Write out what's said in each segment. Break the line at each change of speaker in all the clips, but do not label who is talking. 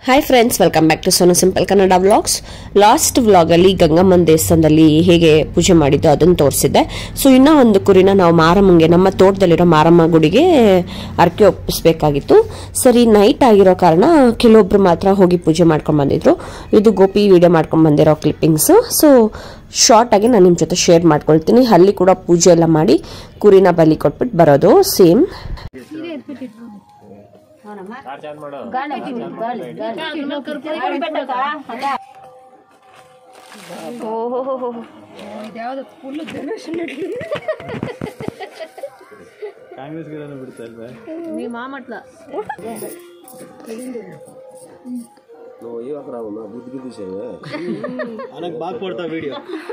Hi friends welcome back to Sonu simple Kannada vlogs last ವ್ಲಾಗಲ್ಲಿ ಗಂಗಮ್ಮನ ದೇವಸ್ಥಾನದಲ್ಲಿ ಹೇಗೆ ಪೂಜೆ ಮಾಡಿದ್ದು ಅದನ್ನು ತೋರಿಸಿದ್ದೆ ಸೊ ಇನ್ನೂ ಒಂದು ಕುರಿನ ನಾವು ಮಾರಮ್ಮಂಗೆ ನಮ್ಮ ತೋಟದಲ್ಲಿರೋ ಮಾರಮ್ಮ ಗುಡಿಗೆ ಅರ್ಕೆ ಒಪ್ಪಿಸ್ಬೇಕಾಗಿತ್ತು ಸರಿ ನೈಟ್ ಆಗಿರೋ ಕಾರಣ ಕೆಲವೊಬ್ರು ಮಾತ್ರ ಹೋಗಿ ಪೂಜೆ ಮಾಡ್ಕೊಂಡು ಬಂದಿದ್ರು ಇದು ಗೋಪಿ ವಿಡಿಯೋ ಮಾಡ್ಕೊಂಡು ಬಂದಿರೋ ಕ್ಲಿಪ್ಪಿಂಗ್ಸು ಸೊ ಶಾರ್ಟ್ ಆಗಿ ನಾನು ನಿಮ್ಮ ಜೊತೆ ಶೇರ್ ಮಾಡ್ಕೊಳ್ತೀನಿ ಅಲ್ಲಿ ಕೂಡ ಪೂಜೆ ಎಲ್ಲ ಮಾಡಿ ಕುರಿನ ಬಲಿ ಕೊಟ್ಬಿಟ್ಟು ಬರೋದು ಸೇಮ್
ಕಾಂಗ್ರೆಸ್ ಬಿಡ್ತಾ ಇಲ್ವೇ ನನಗೆ ಬಾಕ್ ಕೊಡ್ತಾ ವಿಡಿಯೋ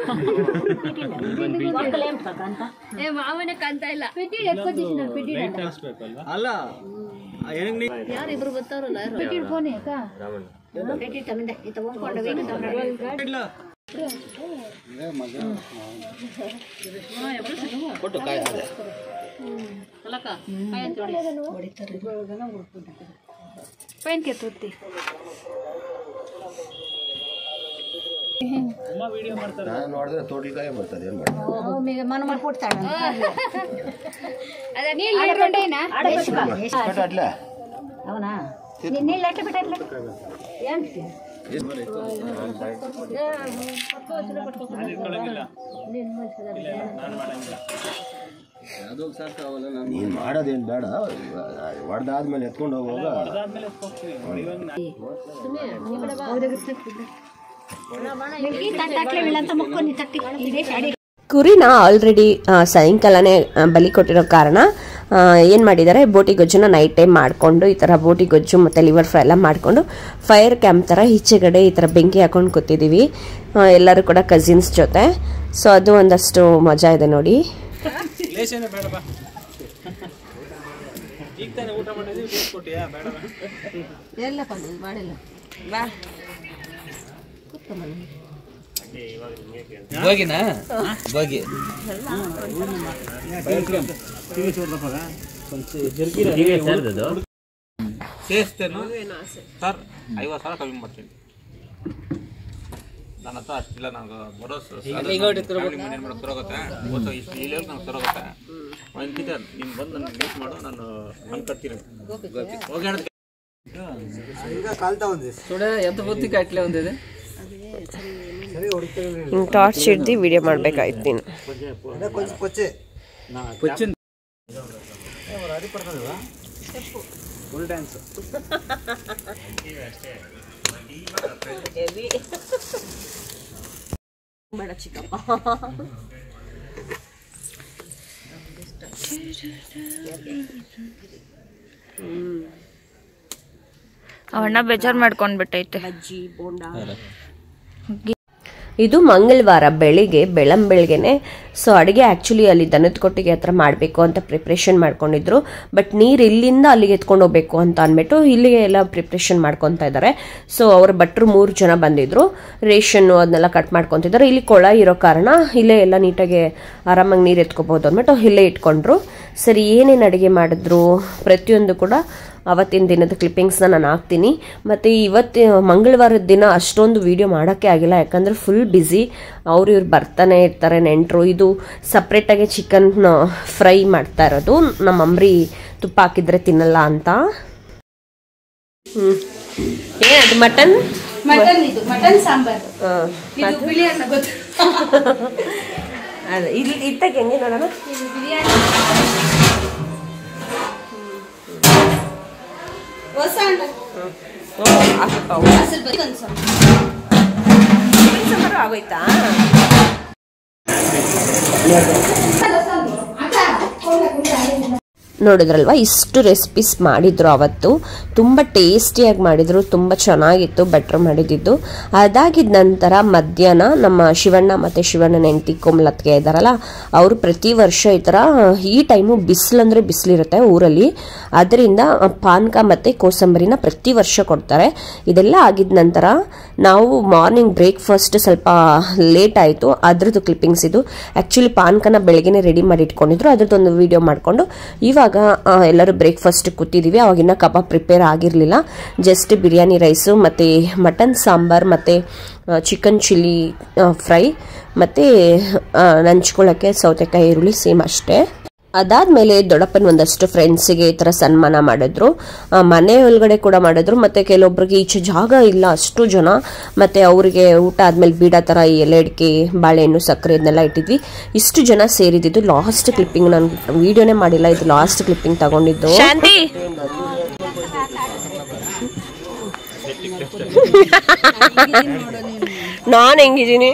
ಏ ಮಾವನ ಕಾಣ್ತ ಇಲ್ಲ ಪಿಟಿ ಎತ್ಕೊತಿದ್ದೀನಿ ಪಿಟಿ
ಅಲ್ಲ ಏನಕ್ಕೆ ನೀ
ಯಾರಿಬ್ರು ಬರ್ತಾರಲ್ಲ ಪಿಟಿ ಫೋನ್ ಅಕ್ಕ ಪಿಟಿ ತಗೊಂಡೆ ಇದು ತಗೊಂಡ್ಕೊಂಡು ವೇಗ ತಗೊಂಡೆ
ಇಲ್ಲ ಕೊಟ್ಟು ಕಾಯ ಅದೇ
ಪೈನ್ ಕೆತ್ತುತ್ತಿ
ನಾನು ನೋಡಿದ್ರೆ ತೋಟಲ್ಕಾಯಿ ಬರ್ತದೆ ಏನು ಮಾಡಿ
ಮನ ಮಾಡ್ಕೊಡ್ತಾಳ ಅದ ನೀ ಆಡ್ಕೊಂಡೇನಾ
ಅಟ್ಲೆ
ಅವನಾ ನಿನ್ನೆ ಲೆಟ್ಟ ಬಿಟ್ಟಲ್ಲ ಏನ್
ನೀನು ಮಾಡೋದೇನು ಬೇಡ ಹೊಡೆದಾದ್ಮೇಲೆ ಎತ್ಕೊಂಡು ಹೋಗುವಾಗ
ತಟ್ಟಲೆ ಬೀಳಂತ ಮುಕ್ಕೊಂಡಿ ತಟ್ಟಿ ಇದೇ ಶಾಡಿ
ಕುರಿನ ಆಲ್ರೆಡಿ ಸಾಯಂಕಾಲನೇ ಆ, ಬಲಿ ಕೊಟ್ಟಿರೋ ಕಾರಣ ಏನು ಮಾಡಿದ್ದಾರೆ ಬೋಟಿ ಗೊಜ್ಜುನ ನೈಟ್ ಟೈಮ್ ಮಾಡಿಕೊಂಡು ಈ ಥರ ಬೋಟಿ ಗೊಜ್ಜು ಮತ್ತು ಲಿವರ್ ಫ್ರೈ ಎಲ್ಲ ಮಾಡಿಕೊಂಡು ಫೈರ್ ಕ್ಯಾಂಪ್ ಥರ ಈಚೆಗಡೆ ಈ ಥರ ಬೆಂಕಿ ಹಾಕೊಂಡು ಕೂತಿದ್ದೀವಿ ಆ, ಎಲ್ಲರೂ ಕೂಡ ಕಸಿನ್ಸ್ ಜೊತೆ ಸೊ ಅದು ಒಂದಷ್ಟು ಮಜಾ ಇದೆ ನೋಡಿ
ಲೇಸೇನೆ ಬೇಡ ಬಾ ಈಗ ತಾನೇ ಊಟ ಮಾಡಿದ್ವಿ ಬೇಕು ಕೊಟ್ಟಿಯಾ ಬೇಡ
ಹೋಗಿನಾ ಹೋಗಿ
ಸೇರಿಸ್ತೇನೆ ಸರ್ ಐವತ್ತು ಸಾವಿರ ಕಮ್ಮಿ ಮಾಡ್ತೀನಿ ನನ್ನ ಹತ್ರ ಅಷ್ಟಿಲ್ಲ ನಂಗೆ ಭರೋಸೆ ಮೇಂಟೈನ್ ಮಾಡೋಕೆ ಸರೋಗುತ್ತೆ ಗೊತ್ತಾ ಇಷ್ಟು ಇಲ್ಲಿ ನಂಗೆ ಸರೋಗುತ್ತೆ ಒಂದ್ಕಿತ ನೀನು ಬಂದು ನನಗೆ ಮೀಟ್ ಮಾಡು ನಾನು ನಾನು ಕಟ್ತೀನಿ ಹೋಗಿ ಹೇಳೋದಕ್ಕೆ
చూడ ఎంత బుద్ధి కట్లే ఉంది ఇది
ಹಿಂಗೆ ಟಾರ್ಚ್ ಹಿಡ್ದು ವಿಡಿಯೋ ಮಾಡಬೇಕಾಯ್ತು ನೀನು
వచ్చింది
ಅವಣ್ಣ ಬೇಜಾರ್ ಮಾಡ್ಕೊಂಡ್ಬಿಟ್ಟೈತೆ
ಇದು ಮಂಗಳವಾರ ಬೆಳಿಗ್ಗೆ ಬೆಳಂಬೆಳಗ್ಗೆನೆ ಸೊ ಅಡುಗೆ ಆ್ಯಕ್ಚುಲಿ ಅಲ್ಲಿ ದನದ ಕೊಟ್ಟಿಗೆ ಹತ್ರ ಮಾಡಬೇಕು ಅಂತ ಪ್ರಿಪ್ರೇಷನ್ ಮಾಡ್ಕೊಂಡಿದ್ರು ಬಟ್ ನೀರು ಇಲ್ಲಿಂದ ಅಲ್ಲಿಗೆ ಎತ್ಕೊಂಡು ಹೋಗ್ಬೇಕು ಅಂತ ಅಂದ್ಬಿಟ್ಟು ಇಲ್ಲಿಗೆ ಎಲ್ಲ ಪ್ರಿಪ್ರೇಷನ್ ಮಾಡ್ಕೊತಾ ಇದ್ದಾರೆ ಸೊ ಅವ್ರ ಭಟ್ರು ಮೂರು ಜನ ಬಂದಿದ್ರು ರೇಷನ್ನು ಅದನ್ನೆಲ್ಲ ಕಟ್ ಮಾಡ್ಕೊತಿದ್ದಾರೆ ಇಲ್ಲಿ ಕೊಳ ಇರೋ ಕಾರಣ ಇಲ್ಲೇ ಎಲ್ಲ ನೀಟಾಗಿ ಆರಾಮಾಗಿ ನೀರು ಎತ್ಕೋಬೋದು ಅಂದ್ಬಿಟ್ಟು ಇಲ್ಲೇ ಇಟ್ಕೊಂಡ್ರು ಸರಿ ಏನೇನು ಅಡುಗೆ ಮಾಡಿದ್ರು ಪ್ರತಿಯೊಂದು ಕೂಡ ಅವತ್ತಿನ ದಿನದ ಕ್ಲಿಪ್ಪಿಂಗ್ಸ್ನ ನಾನು ಹಾಕ್ತೀನಿ ಮತ್ತು ಇವತ್ತು ಮಂಗಳವಾರದ ದಿನ ಅಷ್ಟೊಂದು ವಿಡಿಯೋ ಮಾಡೋಕ್ಕೆ ಆಗಿಲ್ಲ ಯಾಕಂದರೆ ಫುಲ್ ಬ್ಯುಸಿ ಅವ್ರು ಇವ್ರು ಬರ್ತಾನೆ ಇರ್ತಾರೆ ನೆಂಟರು ಇದು ಸಪ್ರೇಟಾಗಿ ಚಿಕನ್ ಫ್ರೈ ಮಾಡ್ತಾ ಇರೋದು ನಮ್ಮ ಅಂಬ್ರಿ ತುಪ್ಪ ಹಾಕಿದ್ರೆ ತಿನ್ನಲ್ಲ ಅಂತ ಹ್ಞೂ ಏನದು ಮಟನ್
ಮಟನ್ ಇದು ಮಟನ್ ಸಾಂಬಾರು ಇದು ಬಿಳಿ ಅನ್ನ ಗೊತ್ತು
ಅದೇ ಇಲ್ಲಿ ಇತ್ತಾಗ ಹೆಂಗೆ ನೋಡೋಣ
ಇದು ಬಿರಿಯಾನಿ ಹೊಸ ಅಂಟ ಹಸಿರು ಬರೀ ಒಂದು ಸ್ವಲ್ಪ
ಸಾಂಬಾರು ಆಗೋಯ್ತಾ ನೋಡಿದ್ರಲ್ವಾ ಇಷ್ಟು ರೆಸಿಪೀಸ್ ಮಾಡಿದ್ರು ಅವತ್ತು ತುಂಬ ಟೇಸ್ಟಿಯಾಗಿ ಮಾಡಿದ್ರು ತುಂಬ ಚೆನ್ನಾಗಿತ್ತು ಬೆಟ್ರ್ ಮಾಡಿದ್ದು ಅದಾಗಿದ ನಂತರ ಮಧ್ಯಾಹ್ನ ನಮ್ಮ ಶಿವಣ್ಣ ಮತ್ತು ಶಿವಣ್ಣನ ಹೆಂಡತಿ ಕೋಮಲತ್ಗೆ ಇದ್ದಾರಲ್ಲ ಅವರು ಪ್ರತಿ ವರ್ಷ ಈ ಥರ ಈ ಟೈಮು ಬಿಸಿಲಂದ್ರೆ ಬಿಸಿಲಿರುತ್ತೆ ಊರಲ್ಲಿ ಅದರಿಂದ ಪಾನಕ ಮತ್ತು ಕೋಸಂಬರಿನ ಪ್ರತಿ ವರ್ಷ ಕೊಡ್ತಾರೆ ಇದೆಲ್ಲ ಆಗಿದ ನಂತರ ನಾವು ಮಾರ್ನಿಂಗ್ ಬ್ರೇಕ್ಫಾಸ್ಟ್ ಸ್ವಲ್ಪ ಲೇಟ್ ಆಯಿತು ಅದ್ರದ್ದು ಕ್ಲಿಪ್ಪಿಂಗ್ಸ್ ಇದು ಆ್ಯಕ್ಚುಲಿ ಪಾನಕನ ಬೆಳಗ್ಗೆನೆ ರೆಡಿ ಮಾಡಿ ಇಟ್ಕೊಂಡಿದ್ರು ಅದ್ರದ್ದೊಂದು ವಿಡಿಯೋ ಮಾಡಿಕೊಂಡು ಇವಾಗ ಇವಾಗ ಆ, ಎಲ್ಲರೂ ಬ್ರೇಕ್ಫಾಸ್ಟ್ ಕೂತಿದ್ದೀವಿ ಅವಾಗಿನ್ನ ಕಬಾಬ್ ಪ್ರಿಪೇರ್ ಆಗಿರಲಿಲ್ಲ ಜಸ್ಟ್ ಬಿರಿಯಾನಿ ರೈಸು ಮತ್ತು ಮಟನ್ ಸಾಂಬಾರ್ ಮತ್ತು ಚಿಕನ್ ಚಿಲ್ಲಿ ಫ್ರೈ ಮತ್ತು ನಂಚ್ಕೊಳ್ಳೋಕ್ಕೆ ಸೌತೆಕಾಯಿ ಈರುಳ್ಳಿ ಸೇಮ್ ಅಷ್ಟೇ ಅದಾದ್ಮೇಲೆ ದೊಡ್ಡಪ್ಪನ ಒಂದಷ್ಟು ಫ್ರೆಂಡ್ಸಿಗೆ ಈ ಥರ ಸನ್ಮಾನ ಮಾಡಿದ್ರು ಆ, ಮನೆ ಒಳಗಡೆ ಕೂಡ ಮಾಡಿದ್ರು ಮತ್ತೆ ಕೆಲವೊಬ್ರಿಗೆ ಈಚೆ ಜಾಗ ಇಲ್ಲ ಅಷ್ಟು ಜನ ಮತ್ತೆ ಅವರಿಗೆ ಊಟ ಆದ್ಮೇಲೆ ಬೀಡ ಥರ ಈ ಎಲೆ ಅಡಿಕೆ ಬಾಳೆಹಣ್ಣು ಸಕ್ಕರೆ ಇದನ್ನೆಲ್ಲ ಇಟ್ಟಿದ್ವಿ ಇಷ್ಟು ಜನ ಸೇರಿದ್ದು ಲಾಸ್ಟ್ ಕ್ಲಿಪ್ಪಿಂಗ್ ನಾನು ವಿಡಿಯೋನೇ ಮಾಡಿಲ್ಲ ಇದು ಲಾಸ್ಟ್ ಕ್ಲಿಪ್ಪಿಂಗ್ ತಗೊಂಡಿದ್ದು
ಶಾಂತಿ
ನಾನು ಹೆಂಗಿದ್ದೀನಿ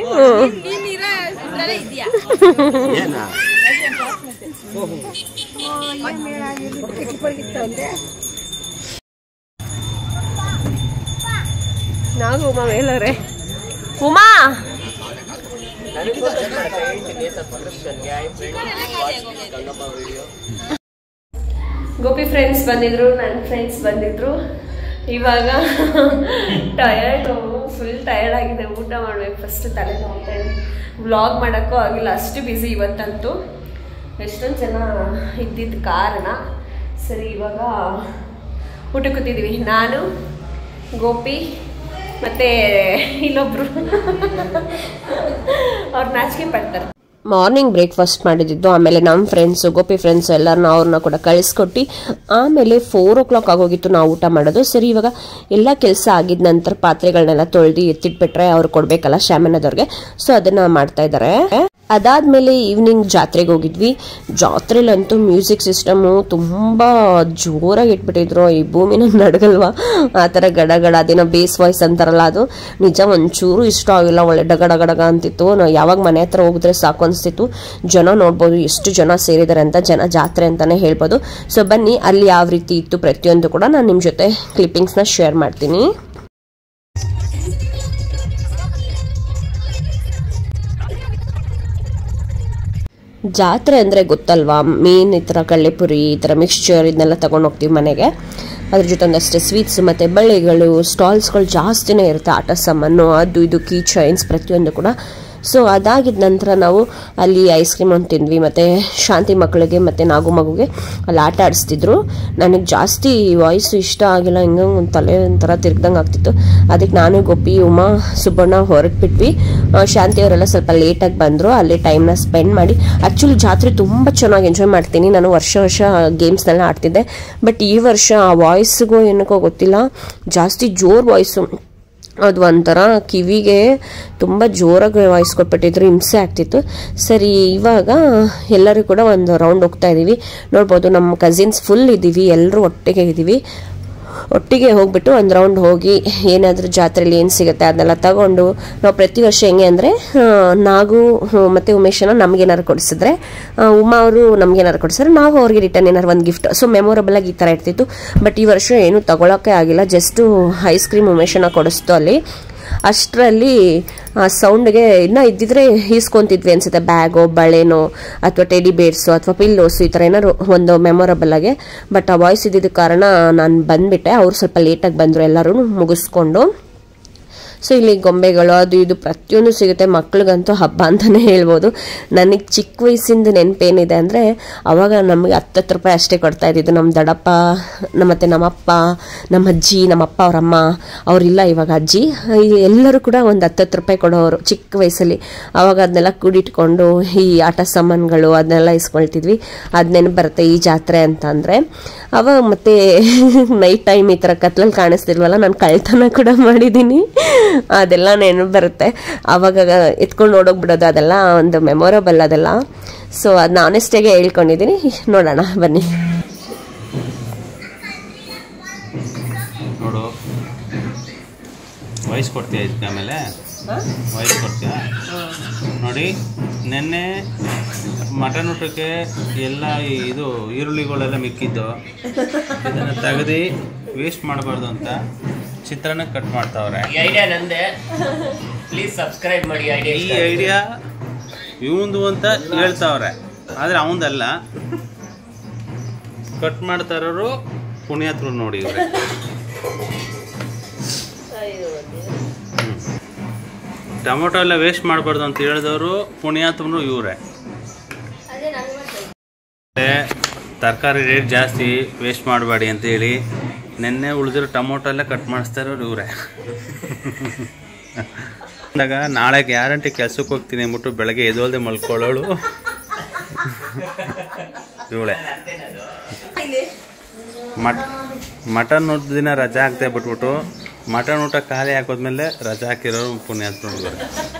ನಾವು ಉಮಾ ಮೇಲವ್ರೆ ಉಮಾ ಗೋಪಿ ಫ್ರೆಂಡ್ಸ್ ಬಂದಿದ್ರು ನನ್ನ ಫ್ರೆಂಡ್ಸ್ ಬಂದಿದ್ರು ಇವಾಗ ಟಯರ್ಡ್ ಫುಲ್ ಟಯರ್ಡ್ ಆಗಿದೆ ಊಟ ಮಾಡ್ಬೇಕು ಫಸ್ಟ್ ತಲೆ ನೋಡ್ತಾ ಇದೆ ವ್ಲಾಗ್ ಮಾಡೋಕ್ಕೂ ಆಗಿಲ್ಲ ಅಷ್ಟು ಬ್ಯುಸಿ ಇವತ್ತಂತೂ ಎಷ್ಟೊಂದು ಜನ ಇದ್ದಿದ್ದ ಕಾರಣ ಸರಿ ಇವಾಗ ಊಟಕ್ಕೆ ಕೂತಿದ್ದೀವಿ ನಾನು ಗೋಪಿ ಮತ್ತೆ ಇಲ್ಲೊಬ್ರು ಅವ್ರು ನಾಚಿಕೆ ಪಡ್ತಾರೆ ಮಾರ್ನಿಂಗ್ ಬ್ರೇಕ್ಫಾಸ್ಟ್ ಮಾಡಿದ್ದು ಆಮೇಲೆ ನಮ್ಮ ಫ್ರೆಂಡ್ಸು ಗೋಪಿ ಫ್ರೆಂಡ್ಸ್ ಎಲ್ಲರನ್ನ ಅವ್ರನ್ನ ಕೂಡ ಕಳಿಸ್ಕೊಟ್ಟು ಆಮೇಲೆ ಫೋರ್ ಓ ಕ್ಲಾಕ್ ಆಗೋಗಿತ್ತು ನಾವು ಊಟ ಮಾಡೋದು ಸರಿ ಇವಾಗ ಎಲ್ಲ ಕೆಲಸ ಆಗಿದ ನಂತರ ಪಾತ್ರೆಗಳನ್ನೆಲ್ಲ ತೊಳೆದು ಎತ್ತಿಟ್ಬಿಟ್ರೆ ಅವ್ರು ಕೊಡ್ಬೇಕಲ್ಲ ಶ್ಯಾಮನದವ್ರಿಗೆ ಸೊ ಅದನ್ನ ಮಾಡ್ತಾ ಇದ್ದಾರೆ ಅದಾದ್ಮೇಲೆ ಈವ್ನಿಂಗ್ ಜಾತ್ರೆಗೆ ಹೋಗಿದ್ವಿ ಜಾತ್ರೆಲಂತೂ ಮ್ಯೂಸಿಕ್ ಸಿಸ್ಟಮು ತುಂಬ ಜೋರಾಗಿ ಇಟ್ಬಿಟ್ಟಿದ್ರು ಈ ಭೂಮಿನ ನಡಗಲ್ವಾ ಆ ಥರ ಗಡ ಗಡ ಅದೇನೋ ಬೇಸ್ ವಾಯ್ಸ್ ಅಂತಾರಲ್ಲ ಅದು ನಿಜ ಒಂಚೂರು ಇಷ್ಟ ಆಗಿಲ್ಲ ಒಳ್ಳೆ ಡಗ ಡಗ ಡಗ ಅಂತಿತ್ತು ನಾವು ಯಾವಾಗ ಮನೆ ಹತ್ರ ಹೋಗಿದ್ರೆ ಸಾಕು ಅನಿಸ್ತಿತ್ತು ಜನ ನೋಡ್ಬೋದು ಎಷ್ಟು ಜನ ಸೇರಿದ್ದಾರೆ ಅಂತ ಜನ ಜಾತ್ರೆ ಅಂತಾನೆ ಹೇಳ್ಬೋದು ಸೊ ಬನ್ನಿ ಅಲ್ಲಿ ಯಾವ ರೀತಿ ಇತ್ತು ಪ್ರತಿಯೊಂದು ಕೂಡ ನಾನು ನಿಮ್ಮ ಜೊತೆ ಕ್ಲಿಪ್ಪಿಂಗ್ಸ್ನ ಶೇರ್ ಮಾಡ್ತೀನಿ ಜಾತ್ರೆ ಅಂದರೆ ಗೊತ್ತಲ್ವಾ ಮೀನ್ ಈ ಥರ ಕಳ್ಳೆಪುರಿ ಈ ಥರ ಮಿಕ್ಸ್ಚರ್ ಇದನ್ನೆಲ್ಲ ತಗೊಂಡು ಹೋಗ್ತೀವಿ ಮನೆಗೆ ಅದ್ರ ಜೊತೆ ಒಂದಷ್ಟೇ ಸ್ವೀಟ್ಸ್ ಮತ್ತು ಬಳ್ಳಿಗಳು ಸ್ಟಾಲ್ಸ್ಗಳು ಜಾಸ್ತಿನೇ ಇರುತ್ತೆ ಆಟ ಸಾಮಾನು ಅದು ಇದು ಕೀ ಚೈನ್ಸ್ ಪ್ರತಿಯೊಂದು ಕೂಡ ಸೊ ಅದಾಗಿದ ನಂತರ ನಾವು ಅಲ್ಲಿ ಐಸ್ ಕ್ರೀಮ್ ಒಂದು ತಿಂದ್ವಿ ಮತ್ತು ಶಾಂತಿ ಮಕ್ಕಳಿಗೆ ಮತ್ತು ನಾಗು ಮಗುಗೆ ಅಲ್ಲಿ ಆಟ ಆಡಿಸ್ತಿದ್ರು ನನಗೆ ಜಾಸ್ತಿ ವಾಯ್ಸು ಇಷ್ಟ ಆಗಿಲ್ಲ ಹಿಂಗೆ ಒಂದು ತಲೆ ಒಂಥರ ತಿರ್ಗ್ದಂಗೆ ಆಗ್ತಿತ್ತು ಅದಕ್ಕೆ ನಾನು ಗೋಪಿ ಉಮಾ ಸುಬ್ಬಣ್ಣ ಹೊರಟ್ಬಿಟ್ವಿ ಆ, ಶಾಂತಿ ಅವರೆಲ್ಲ ಸ್ವಲ್ಪ ಲೇಟಾಗಿ ಬಂದರು ಅಲ್ಲಿ ಟೈಮ್ನ ಸ್ಪೆಂಡ್ ಮಾಡಿ ಆ್ಯಕ್ಚುಲಿ ಜಾತ್ರೆ ತುಂಬ ಚೆನ್ನಾಗಿ ಎಂಜಾಯ್ ಮಾಡ್ತೀನಿ ನಾನು ವರ್ಷ ವರ್ಷ ಗೇಮ್ಸ್ನೆಲ್ಲ ಆಡ್ತಿದ್ದೆ ಬಟ್ ಈ ವರ್ಷ ಆ ವಾಯ್ಸ್ಗೂ ಏನಕ್ಕೋ ಗೊತ್ತಿಲ್ಲ ಜಾಸ್ತಿ ಜೋರ್ ವಾಯ್ಸು ಅದು ಒಂಥರ ಕಿವಿಗೆ ತುಂಬ ಜೋರಾಗಿ ವಾಯ್ಸ್ ಕೊಟ್ಬಿಟ್ಟಿದ್ರು ಹಿಂಸೆ ಆಗ್ತಿತ್ತು ಸರಿ ಇವಾಗ ಎಲ್ಲರೂ ಕೂಡ ಒಂದು ರೌಂಡ್ ಹೋಗ್ತಾ ಇದ್ದೀವಿ ನೋಡ್ಬೋದು ನಮ್ಮ ಕಸಿನ್ಸ್ ಫುಲ್ ಇದ್ದೀವಿ ಎಲ್ಲರೂ ಒಟ್ಟಿಗೆ ಇದ್ದೀವಿ ಒಟ್ಟಿಗೆ ಹೋಗ್ಬಿಟ್ಟು ಒಂದು ರೌಂಡ್ ಹೋಗಿ ಏನಾದರೂ ಜಾತ್ರೆಯಲ್ಲಿ ಏನು ಸಿಗುತ್ತೆ ಅದನ್ನೆಲ್ಲ ತಗೊಂಡು ನಾವು ಪ್ರತಿ ವರ್ಷ ಹೆಂಗೆ ಅಂದರೆ ನಾಗು ಹ್ಮ್, ಮತ್ತೆ ಉಮೇಶನ ನಮ್ಗೇನಾರು ಕೊಡಿಸಿದ್ರೆ ಆ, ಉಮಾ ಅವರು ನಮ್ಗೇನಾರು ಕೊಡಿಸಿದ್ರೆ ನಾವು ಅವ್ರಿಗೆ ರಿಟರ್ನ್ ಏನಾರು ಒಂದು ಗಿಫ್ಟ್ ಸೊ ಮೆಮೊರಬಲ್ ಆಗಿ ಈ ಥರ ಇರ್ತಿತ್ತು ಬಟ್ ಈ ವರ್ಷ ಏನು ತಗೊಳಕ್ಕೆ ಆಗಿಲ್ಲ ಜಸ್ಟು ಐಸ್ ಕ್ರೀಮ್ ಉಮೇಶನ ಕೊಡಿಸ್ತು ಅಲ್ಲಿ ಅಷ್ಟರಲ್ಲಿ ಆ ಸೌಂಡ್ಗೆ ಇನ್ನೂ ಇದ್ದಿದ್ರೆ ಈಸ್ಕೊಂತಿದ್ವಿ ಅನ್ಸುತ್ತೆ ಬ್ಯಾಗೋ ಬಳೆನೋ ಅಥವಾ ಟೆಡಿ ಬೇರ್ಸು ಅಥವಾ ಪಿಲ್ಲೋಸು ಈ ಥರ ಏನಾದ್ರು ಒಂದು ಮೆಮೊರಬಲ್ ಆಗಿ ಬಟ್ ಆ ವಾಯ್ಸ್ ಇದ್ದಿದ್ದ ಕಾರಣ ನಾನು ಬಂದ್ಬಿಟ್ಟೆ ಅವ್ರು ಸ್ವಲ್ಪ ಲೇಟಾಗಿ ಬಂದರು ಎಲ್ಲರೂ ಮುಗಿಸ್ಕೊಂಡು ಸೊ ಇಲ್ಲಿ ಗೊಂಬೆಗಳು ಅದು ಇದು ಪ್ರತಿಯೊಂದು ಸಿಗುತ್ತೆ ಮಕ್ಳಿಗಂತೂ ಹಬ್ಬ ಅಂತಲೇ ಹೇಳ್ಬೋದು ನನಗೆ ಚಿಕ್ಕ ವಯಸ್ಸಿಂದ ನೆನಪೇನಿದೆ ಅಂದರೆ ಅವಾಗ ನಮಗೆ ಹತ್ತತ್ತು ರೂಪಾಯಿ ಅಷ್ಟೇ ಕೊಡ್ತಾ ಇದ್ದಿದ್ದು ನಮ್ಮ ದಡಪ್ಪ ನಮ್ಮ ಮತ್ತೆ ನಮ್ಮಪ್ಪ ನಮ್ಮ ಅಜ್ಜಿ ನಮ್ಮಪ್ಪ ಅವರಮ್ಮ ಅವರಿಲ್ಲ ಇವಾಗ ಅಜ್ಜಿ ಈ ಎಲ್ಲರೂ ಕೂಡ ಒಂದು ಹತ್ತತ್ತು ರೂಪಾಯಿ ಕೊಡೋರು ಚಿಕ್ಕ ವಯಸ್ಸಲ್ಲಿ ಅವಾಗ ಅದನ್ನೆಲ್ಲ ಕೂಡಿಟ್ಕೊಂಡು ಈ ಆಟ ಸಾಮಾನುಗಳು ಅದನ್ನೆಲ್ಲ ಇಸ್ಕೊಳ್ತಿದ್ವಿ ಅದು ನೆನಪು ಬರುತ್ತೆ ಈ ಜಾತ್ರೆ ಅಂತ ಅಂದರೆ ಅವಾಗ ಮತ್ತೆ ನೈಟ್ ಟೈಮ್ ಈ ಥರ ಕತ್ಲಲ್ಲಿ ಕಾಣಿಸ್ತಿಲ್ವಲ್ಲ ನಾನು ಕಳ್ತನ ಕೂಡ ಮಾಡಿದ್ದೀನಿ ಅದೆಲ್ಲ ನೆನಪು ಬರುತ್ತೆ ಆವಾಗ ಎತ್ಕೊಂಡು ನೋಡೋಗ್ಬಿಡೋದು ಅದೆಲ್ಲ ಒಂದು ಮೆಮೊರಬಲ್ ಅದೆಲ್ಲ ಸೊ ಅದನ್ನ ಆನೆಸ್ಟಾಗೆ ಹೇಳ್ಕೊಂಡಿದ್ದೀನಿ ನೋಡೋಣ ಬನ್ನಿ
ನೋಡು ವಾಯ್ಸ್ ಕೊಡ್ತೀಯ ಇದಕ್ಕೆ ಆಮೇಲೆ ವಾಯ್ಸ್ ಕೊಡ್ತೀಯ ನೋಡಿ ನೆನ್ನೆ ಮಟನ್ ಊಟಕ್ಕೆ ಎಲ್ಲ ಈ ಇದು ಈರುಳ್ಳಿಗಳೆಲ್ಲ ಮಿಕ್ಕಿದ್ದು ಇದನ್ನು ತೆಗೆದು ವೇಸ್ಟ್ ಮಾಡಬಾರ್ದು ಅಂತ ಚಿತ್ರಾನ್ನ ಕಟ್ ಮಾಡ್ತಾವ್ರೆ
ಈ ಐಡಿಯಾ ನಂದೆ ಪ್ಲೀಸ್ ಸಬ್ಸ್ಕ್ರೈಬ್ ಮಾಡಿ ಐಡಿಯಾ
ಈ ಐಡಿಯಾ ಇವಂದು ಅಂತ ಹೇಳ್ತಾವ್ರೆ ಆದರೆ ಅವಂದಲ್ಲ ಕಟ್ ಮಾಡ್ತಾ ಇರೋರು ಪುಣ್ಯಾತ್ರು ನೋಡಿ ಇವ್ರೆ ಟೊಮೊಟೊ ಎಲ್ಲ ವೇಸ್ಟ್ ಮಾಡಬಾರ್ದು ಅಂತ ಹೇಳಿದವರು ಪುಣ್ಯಾತ್ಮರು ಇವರೇ ತರಕಾರಿ ರೇಟ್ ಜಾಸ್ತಿ ವೇಸ್ಟ್ ಮಾಡಬೇಡಿ ಅಂತೇಳಿ ನೆನ್ನೆ ಉಳಿದಿರೋ ಟೊಮೊಟೊ ಎಲ್ಲ ಕಟ್ ಮಾಡಿಸ್ತಾ ಇರೋರು ಇವರೇ ಅಂದಾಗ ನಾಳೆ ಗ್ಯಾರಂಟಿ ಕೆಲ್ಸಕ್ಕೆ ಹೋಗ್ತೀನಿ ಅಂದ್ಬಿಟ್ಟು ಬೆಳಗ್ಗೆ ಎದೋಲ್ದೆ ಮಲ್ಕೊಳ್ಳೋಳು ಇವಳೆ ಮಟ್ ಮಟನ್ ಊಟ ದಿನ ರಜಾ ಹಾಕ್ದೆ ಬಿಟ್ಬಿಟ್ಟು ಮಟನ್ ಊಟ ಖಾಲಿ ಹಾಕೋದ್ಮೇಲೆ ರಜಾ ಹಾಕಿರೋರು ಪುಣ್ಯಾತ್ ನೋಡಿದ್ರು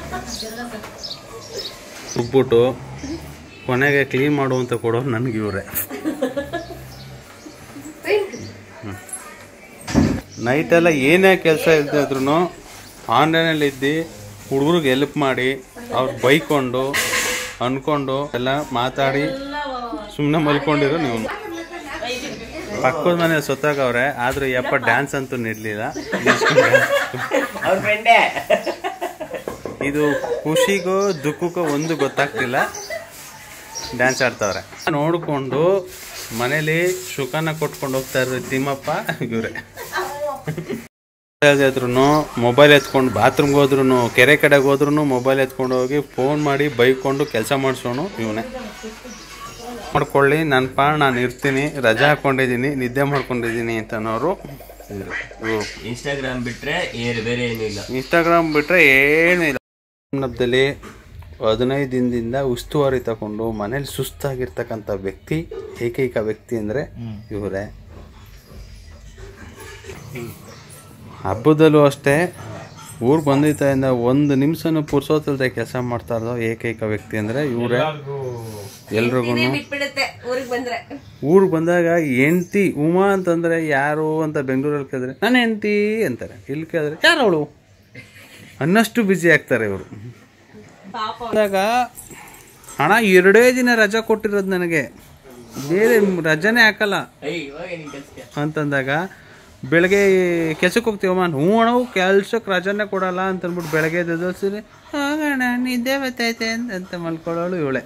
ಉಬ್ಬಿಟ್ಟು ಕೊನೆಗೆ ಕ್ಲೀನ್ ಮಾಡುವಂತ ಕೊಡೋರು ನನಗೆ ಇವರೇ ನೈಟೆಲ್ಲ ಏನೇ ಕೆಲಸ ಇದ್ದಿದ್ರು ಆನ್ಲೈನಲ್ಲಿ ಇದ್ದು ಹುಡುಗರಿಗೆ ಹೆಲ್ಪ್ ಮಾಡಿ ಅವ್ರು ಬೈಕೊಂಡು ಅನ್ಕೊಂಡು ಎಲ್ಲ ಮಾತಾಡಿ ಸುಮ್ಮನೆ ಮಲ್ಕೊಂಡಿರೋ ನೀವು ಪಕ್ಕದ ಮನೆ ಸೊತ್ತಾಗವ್ರೆ ಆದ್ರೆ ಯಪ್ಪ ಡ್ಯಾನ್ಸ್ ಅಂತೂ ನಿಡ್ಲಿಲ್ಲ
ಅವ್ರ ಫ್ರೆಂಡೇ
ಇದು ಖುಷಿಗೋ ದುಃಖಕ್ಕೋ ಒಂದು ಗೊತ್ತಾಗ್ತಿಲ್ಲ ಡ್ಯಾನ್ಸ್ ಆಡ್ತಾವ್ರೆ ನೋಡಿಕೊಂಡು ಮನೇಲಿ ಸುಖನ ಕೊಟ್ಕೊಂಡು ಹೋಗ್ತಾ ಇರೋ ತಿಮ್ಮಪ್ಪ ಇವರೇ ಇದ್ರು ಮೊಬೈಲ್ ಎತ್ಕೊಂಡು ಬಾತ್ರೂಮ್ಗೆ ಹೋದ್ರು ಕೆರೆ ಕಡೆಗೆ ಹೋದ್ರು ಮೊಬೈಲ್ ಎತ್ಕೊಂಡು ಹೋಗಿ ಫೋನ್ ಮಾಡಿ ಬೈಕೊಂಡು ಕೆಲಸ ಮಾಡಿಸೋನು ಇವನೇ ಮಾಡ್ಕೊಳ್ಳಿ ನನ್ನ ಪಾಡ್ ನಾನು ಇರ್ತೀನಿ ರಜಾ ಹಾಕೊಂಡಿದ್ದೀನಿ ನಿದ್ದೆ ಮಾಡ್ಕೊಂಡಿದ್ದೀನಿ ಅಂತ ಅನ್ನೋರು ಇವ್ರು. ಇವ್ರು.
ಇನ್ಸ್ಟಾಗ್ರಾಮ್ ಬಿಟ್ರೆ ಏರು ಬೇರೆ ಏನಿಲ್ಲ
ಇನ್ಸ್ಟಾಗ್ರಾಮ್ ಬಿಟ್ರೆ ಏನೂ ಇಲ್ಲ ನಮ್ಮದಲ್ಲಿ ಹದಿನೈದು ದಿನದಿಂದ ಉಸ್ತುವಾರಿ ತಗೊಂಡು ಮನೇಲಿ ಸುಸ್ತಾಗಿರ್ತಕ್ಕಂಥ ವ್ಯಕ್ತಿ ಏಕೈಕ ವ್ಯಕ್ತಿ ಅಂದರೆ ಇವರೇ ಹಬ್ಬದಲ್ಲೂ ಅಷ್ಟೇ ಊರಿಗೆ ಬಂದಿದ್ದರಿಂದ ಒಂದು ನಿಮಿಷನೂ ಪುರ್ಸೋತಲ್ದೆ ಕೆಲಸ ಮಾಡ್ತಾ ಇರೋದು ಏಕೈಕ ವ್ಯಕ್ತಿ ಅಂದರೆ ಇವರೇ ಎಲ್ರಿಗೂ
ಬಿಟ್ಬಿಡುತ್ತೆ ಊರಿಗೆ ಬಂದ್ರೆ
ಊರಿಗೆ ಬಂದಾಗ ಹೆಂಡ್ತಿ ಉಮಾ ಅಂತಂದ್ರೆ ಯಾರು ಅಂತ ಬೆಂಗಳೂರಲ್ಲಿ ಕೇಳಿದ್ರೆ ನನ್ನ ಹೆಂಡ್ತಿ ಅಂತಾರೆ ಇಲ್ಲಿ ಕೇಳಿದ್ರೆ ಯಾರು ಅವಳು ಅನ್ನಷ್ಟು ಬ್ಯುಸಿ ಆಗ್ತಾರೆ ಇವರು ಅಂದಾಗ ಹಣ ಎರಡೇ ದಿನ ರಜಾ ಕೊಟ್ಟಿರೋದು ನನಗೆ ಬೇರೆ ರಜಾನೇ ಹಾಕಲ್ಲ
ಇವಾಗ ನಿನ್ ಕೆಲ್ಸಕ್ಕೆ
ಅಂತಂದಾಗ ಬೆಳಗ್ಗೆ ಕೆಲ್ಸಕ್ಕೆ ಹೋಗ್ತೀವಮ್ಮ ಹ್ಞೂ ಅಣ್ಣ ಕೆಲ್ಸಕ್ಕೆ ರಜಾನೇ ಕೊಡಲ್ಲ ಅಂತ ಅಂದ್ಬಿಟ್ಟು ಬೆಳಗ್ಗೆ ಎದ್ದೋಸಿರಿ ಹೋಗೋಣ ನಿದ್ದೆ ಬರ್ತೈತೆ ಅಂತ ಅಂತ ಮಲ್ಕೊಳ್ಳೋಳು ಇವಳೆ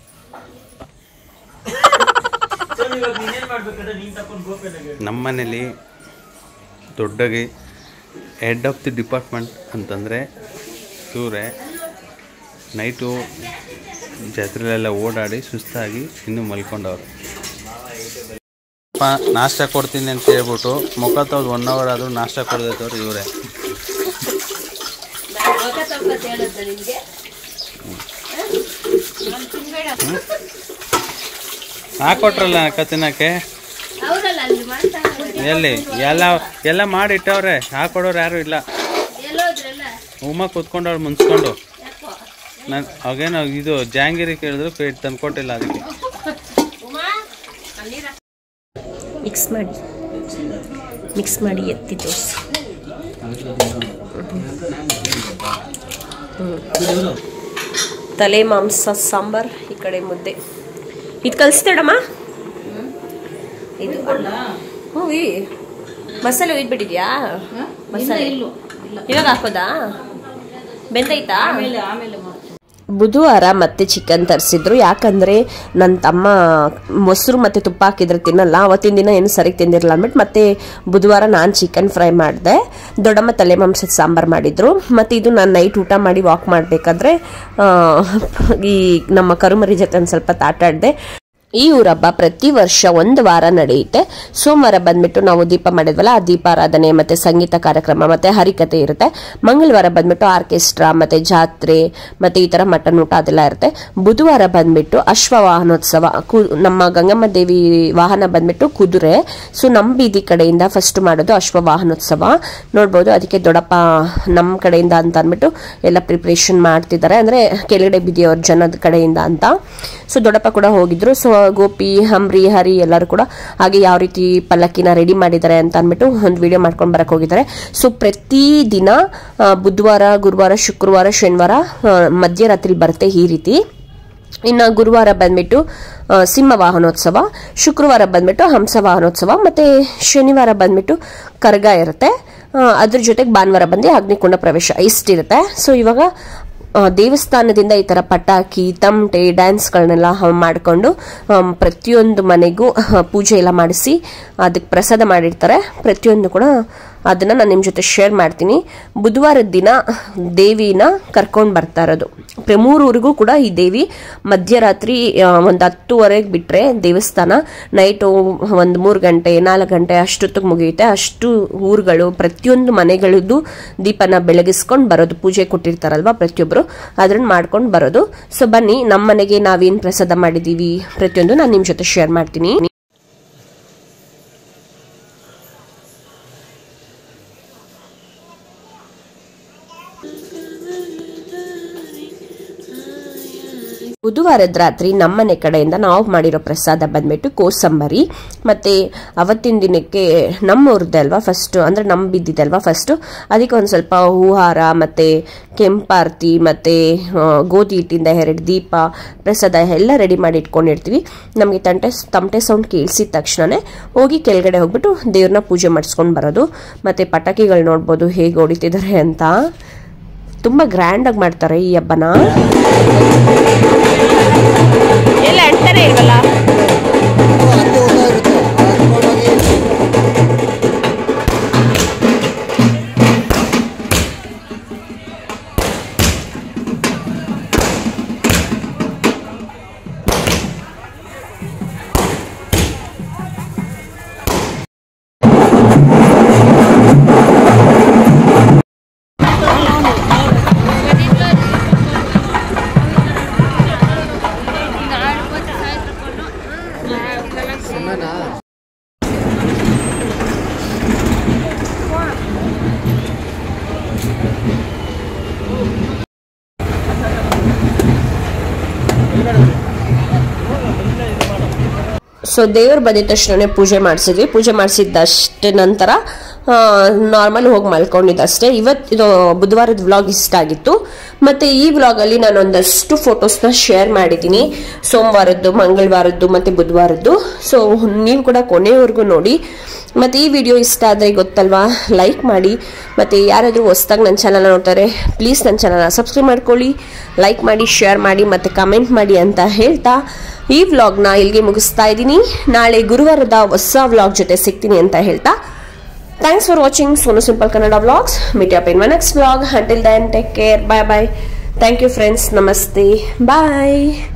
ನಮ್ಮನೇಲಿ ದೊಡ್ಡಗೆ ಹೆಡ್ ಆಫ್ ದಿ ಡಿಪಾರ್ಟ್ಮೆಂಟ್ ಅಂತಂದರೆ ಇವರೇ ನೈಟು ಜಾತ್ರೆಲೆಲ್ಲ ಓಡಾಡಿ ಸುಸ್ತಾಗಿ ಇನ್ನೂ ಮಲ್ಕೊಂಡವ್ರು ನಾಷ್ಟ ಕೊಡ್ತೀನಿ ಅಂತ ಹೇಳ್ಬಿಟ್ಟು ಮುಖ ತೊಳೆದು ಒನ್ ಅವರ್ ಆದರೂ ನಾಷ್ಟ ಕೊಡದವ್ರು ಇವರೇ ಹಾಕೊಟ್ರಲ್ಲ ಅಕ್ಕ ತಿನ್ನಕ್ಕೆ ಎಲ್ಲಿ ಎಲ್ಲ ಎಲ್ಲ ಮಾಡಿಟ್ಟವ್ರೆ ಹಾಕೊಡೋರು ಯಾರು ಇಲ್ಲ ಉಮ್ಮ ಕೂತ್ಕೊಂಡವ್ರು ಮುನ್ಸ್ಕೊಂಡು ನಾನು ಅವಾಗೇನೋ ಇದು ಜಾಂಗಿರಿ ಕೇಳಿದ್ರು ಪೇಟ್ ತಂದ್ಕೊಟ್ಟಿಲ್ಲ ಅದಕ್ಕೆ
ಮಿಕ್ಸ್ ಮಾಡಿ ಮಿಕ್ಸ್ ಮಾಡಿ ಎತ್ತಿ ತೋರಿಸಿ ತಲೆ ಮಾಂಸ ಸಾಂಬಾರ್ ಈ ಕಡೆ ಮುದ್ದೆ ಇದು ಕಲಿಸ್ತೇಡಮ್ಮ ಇದು ಅಲ್ಲ ಹ್ಞೂ ಈ ಮಸಾಲೆ ಒಯ್ದ್ಬಿಟ್ಟಿದ್ಯಾ ಮಸಾಲೆ ಇವಾಗ ಹಾಕೋದಾ ಬೆಂದೈತಾ ಬುಧವಾರ ಮತ್ತೆ ಚಿಕನ್ ತರಿಸಿದ್ರು ಯಾಕಂದ್ರೆ ನನ್ನ ತಮ್ಮ ಮೊಸರು ಮತ್ತೆ ತುಪ್ಪ ಹಾಕಿದ್ರೆ ತಿನ್ನಲ್ಲ ಅವತ್ತಿನ ದಿನ ಏನು ಸರಿ ತಿಂದಿರಲ್ಲ ಅಂದ್ಬಿಟ್ಟು ಮತ್ತೆ ಬುಧವಾರ ನಾನು ಚಿಕನ್ ಫ್ರೈ ಮಾಡಿದೆ ದೊಡ್ಡಮ್ಮ ತಲೆ ಮಾಂಸದ ಸಾಂಬಾರು ಮಾಡಿದ್ರು ಮತ್ತೆ ಇದು ನಾನು ನೈಟ್ ಊಟ ಮಾಡಿ ವಾಕ್ ಮಾಡಬೇಕಾದ್ರೆ ಈ ನಮ್ಮ ಕರುಮರಿ ಜೊತೆ ಒಂದು ಸ್ವಲ್ಪ ಆಟಾಡಿದೆ ಈ ಊರ ಹಬ್ಬ ಪ್ರತಿ ವರ್ಷ ಒಂದು ವಾರ ನಡೆಯುತ್ತೆ ಸೋಮವಾರ ಬಂದ್ಬಿಟ್ಟು ನಾವು ದೀಪ ಮಾಡಿದ್ವಲ್ಲ ಆ ದೀಪಾರಾಧನೆ ಮತ್ತೆ ಸಂಗೀತ ಕಾರ್ಯಕ್ರಮ ಮತ್ತೆ ಹರಿಕತೆ ಇರುತ್ತೆ ಮಂಗಳವಾರ ಬಂದ್ಬಿಟ್ಟು ಆರ್ಕೆಸ್ಟ್ರಾ ಮತ್ತೆ ಜಾತ್ರೆ ಮತ್ತೆ ಈ ತರ ಮಟನ್ ಊಟ ಅದೆಲ್ಲ ಇರುತ್ತೆ ಬುಧವಾರ ಬಂದ್ಬಿಟ್ಟು ಅಶ್ವ ವಾಹನೋತ್ಸವ ಕು- ನಮ್ಮ ಗಂಗಮ್ಮ ದೇವಿ ವಾಹನ ಬಂದ್ಬಿಟ್ಟು ಕುದುರೆ ಸೊ ನಮ್ಮ ಬೀದಿ ಕಡೆಯಿಂದ ಫಸ್ಟ್ ಮಾಡೋದು ಅಶ್ವ ವಾಹನೋತ್ಸವ ನೋಡ್ಬೋದು ಅದಕ್ಕೆ ದೊಡ್ಡಪ್ಪ ನಮ್ಮ ಕಡೆಯಿಂದ ಅಂತ ಅಂದ್ಬಿಟ್ಟು ಎಲ್ಲ ಪ್ರಿಪ್ರೇಷನ್ ಮಾಡ್ತಿದ್ದಾರೆ ಅಂದ್ರೆ ಕೆಳಗಡೆ ಬೀದಿಯವ್ರ ಜನದ ಕಡೆಯಿಂದ ಅಂತ ಸೊ ದೊಡ್ಡಪ್ಪ ಕೂಡ ಹೋಗಿದ್ರು ಸೊ ಗೋಪಿ ಹಂಬ್ರಿ ಹರಿ ಎಲ್ಲರೂ ಕೂಡ ಹಾಗೆ ಯಾವ ರೀತಿ ಪಲ್ಲಕ್ಕಿನ ರೆಡಿ ಮಾಡಿದ್ದಾರೆ ಅಂತ ಅಂದ್ಬಿಟ್ಟು ಒಂದು ವಿಡಿಯೋ ಮಾಡ್ಕೊಂಡು ಬರಕ್ ಹೋಗಿದ್ದಾರೆ ಸೊ ಪ್ರತಿ ದಿನ ಆ, ಬುಧವಾರ ಗುರುವಾರ ಶುಕ್ರವಾರ ಶನಿವಾರ ಆ, ಮಧ್ಯರಾತ್ರಿ ಬರುತ್ತೆ ಈ ರೀತಿ ಇನ್ನು ಗುರುವಾರ ಬಂದ್ಬಿಟ್ಟು ಆ, ಸಿಂಹ ವಾಹನೋತ್ಸವ ಶುಕ್ರವಾರ ಬಂದ್ಬಿಟ್ಟು ಹಂಸ ವಾಹನೋತ್ಸವ ಮತ್ತೆ ಶನಿವಾರ ಬಂದ್ಬಿಟ್ಟು ಕರ್ಗ ಇರುತ್ತೆ ಆ, ಅದ್ರ ಜೊತೆಗೆ ಭಾನುವಾರ ಬಂದು ಅಗ್ನಿಕುಂಡ ಪ್ರವೇಶ ಇಷ್ಟಿರುತ್ತೆ ಸೊ ಇವಾಗ ಆ, ದೇವಸ್ಥಾನದಿಂದ ಈ ಥರ ಪಟಾಕಿ ತಮಟೆ ಡ್ಯಾನ್ಸ್ಗಳನ್ನೆಲ್ಲ ಮಾಡಿಕೊಂಡು ಪ್ರತಿಯೊಂದು ಮನೆಗೂ ಆ, ಪೂಜೆ ಎಲ್ಲ ಮಾಡಿಸಿ ಅದಕ್ಕೆ ಪ್ರಸಾದ ಮಾಡಿರ್ತಾರೆ ಪ್ರತಿಯೊಂದು ಕೂಡ ಅದನ್ನು ನಾನು ನಿಮ್ಮ ಜೊತೆ ಶೇರ್ ಮಾಡ್ತೀನಿ ಬುಧವಾರದ ದಿನ ದೇವಿನ ಕರ್ಕೊಂಡು ಬರ್ತಾ ಇರೋದು ಪ್ರಮೂರೂರಿಗೂ ಕೂಡ ಈ ದೇವಿ ಮಧ್ಯರಾತ್ರಿ ಒಂದು ಹತ್ತುವರೆಗೆ ಬಿಟ್ಟರೆ ದೇವಸ್ಥಾನ ನೈಟು ಒಂದು ಮೂರು ಗಂಟೆ ನಾಲ್ಕು ಗಂಟೆ ಅಷ್ಟೊತ್ತಿಗೆ ಮುಗಿಯುತ್ತೆ ಅಷ್ಟು ಊರುಗಳು ಪ್ರತಿಯೊಂದು ಮನೆಗಳದ್ದು ದೀಪನ ಬೆಳಗಿಸ್ಕೊಂಡು ಬರೋದು ಪೂಜೆ ಕೊಟ್ಟಿರ್ತಾರಲ್ವ ಪ್ರತಿಯೊಬ್ಬರು ಅದನ್ನ ಮಾಡ್ಕೊಂಡು ಬರೋದು ಸೊ ಬನ್ನಿ ನಮ್ಮ ಮನೆಗೆ ನಾವೇನು ಪ್ರಸಾದ ಮಾಡಿದ್ದೀವಿ ಪ್ರತಿಯೊಂದು ನಾನು ನಿಮ್ಮ ಜೊತೆ ಶೇರ್ ಮಾಡ್ತೀನಿ ಬುಧವಾರದ ರಾತ್ರಿ ನಮ್ಮನೆ ಕಡೆಯಿಂದ ನಾವು ಮಾಡಿರೋ ಪ್ರಸಾದ ಬಂದ್ಬಿಟ್ಟು ಕೋಸಂಬರಿ ಮತ್ತೆ ಅವತ್ತಿನ ದಿನಕ್ಕೆ ನಮ್ಮೂರ್ದೆ ಅಲ್ವಾ ಫಸ್ಟ್ ಅಂದ್ರೆ ನಮ್ಮ ಬಿದ್ದಿದೆ ಅಲ್ವಾ ಫಸ್ಟ್ ಅದಕ್ಕೆ ಒಂದು ಸ್ವಲ್ಪ ಹೂಹಾರ ಮತ್ತೆ ಕೆಂಪಾರ್ತಿ ಮತ್ತೆ ಆ, ಗೋಧಿ ಹಿಟ್ಟಿಂದ ಎರಡು ದೀಪ ಪ್ರಸಾದ ಎಲ್ಲ ರೆಡಿ ಮಾಡಿ ಇಟ್ಕೊಂಡಿರ್ತೀವಿ ನಮಗೆ ತಂಟೆ ತಮಟೆ ಸೌಂಡ್ ಕೇಳಿಸಿದ ತಕ್ಷಣನೇ ಹೋಗಿ ಕೆಳಗಡೆ ಹೋಗ್ಬಿಟ್ಟು ದೇವ್ರನ್ನ ಪೂಜೆ ಮಾಡಿಸ್ಕೊಂಡು ಬರೋದು ಮತ್ತೆ ಪಟಾಕಿಗಳು ನೋಡ್ಬೋದು ಹೇಗೆ ಹೊಡಿತಿದ್ದಾರೆ ಅಂತ ತುಂಬ ಗ್ರ್ಯಾಂಡಾಗಿ ಮಾಡ್ತಾರೆ ಈ ಹಬ್ಬನ
ಎಲ್ಲ ಅಂತಾನೆ ಇಲ್ವಲ್ಲ
ಸೊ ದೇವ್ರು ಬಂದಿದ ತಕ್ಷಣ ಪೂಜೆ ಮಾಡಿಸಿದ್ವಿ ಪೂಜೆ ಮಾಡಿಸಿದ್ದಷ್ಟೇ ನಂತರ ನಾರ್ಮಲ್ ಹೋಗಿ ಮಲ್ಕೊಂಡಿದ್ದಷ್ಟೇ ಇವತ್ತು ಇದು ಬುಧವಾರದ ವ್ಲಾಗ್ ಇಷ್ಟ ಆಗಿತ್ತು ಮತ್ತೆ ಈ ವ್ಲಾಗಲ್ಲಿ ನಾನು ಒಂದಷ್ಟು ಫೋಟೋಸ್ನ ಶೇರ್ ಮಾಡಿದ್ದೀನಿ ಸೋಮವಾರದ್ದು ಮಂಗಳವಾರದ್ದು ಮತ್ತೆ ಬುಧವಾರದ್ದು ಸೊ ನೀವು ಕೂಡ ಕೊನೆವರೆಗೂ ನೋಡಿ ಮತ್ತೆ ಈ ವಿಡಿಯೋ ಇಷ್ಟ ಆದರೆ ಗೊತ್ತಲ್ವಾ ಲೈಕ್ ಮಾಡಿ ಮತ್ತೆ ಯಾರಾದರೂ ಹೊಸ್ದಾಗಿ ನನ್ನ ಚಾನಲ್ ನೋಡ್ತಾರೆ ಪ್ಲೀಸ್ ನನ್ನ ಚಾನಲ್ನ ಸಬ್ಸ್ಕ್ರೈಬ್ ಮಾಡ್ಕೊಳ್ಳಿ ಲೈಕ್ ಮಾಡಿ ಶೇರ್ ಮಾಡಿ ಮತ್ತೆ ಕಮೆಂಟ್ ಮಾಡಿ ಅಂತ ಹೇಳ್ತಾ ಈ ವ್ಲಾಗ್ನ ಇಲ್ಲಿಗೆ ಮುಗಿಸ್ತಾ ಇದ್ದೀನಿ ನಾಳೆ ಗುರುವಾರದ ಹೊಸ ವ್ಲಾಗ್ ಜೊತೆ ಸಿಗ್ತೀನಿ ಅಂತ ಹೇಳ್ತಾ thanks for watching Sonu simple Kannada vlogs meet up in my next vlog until then take care bye bye thank you friends ನಮಸ್ತೆ ಬಾಯ್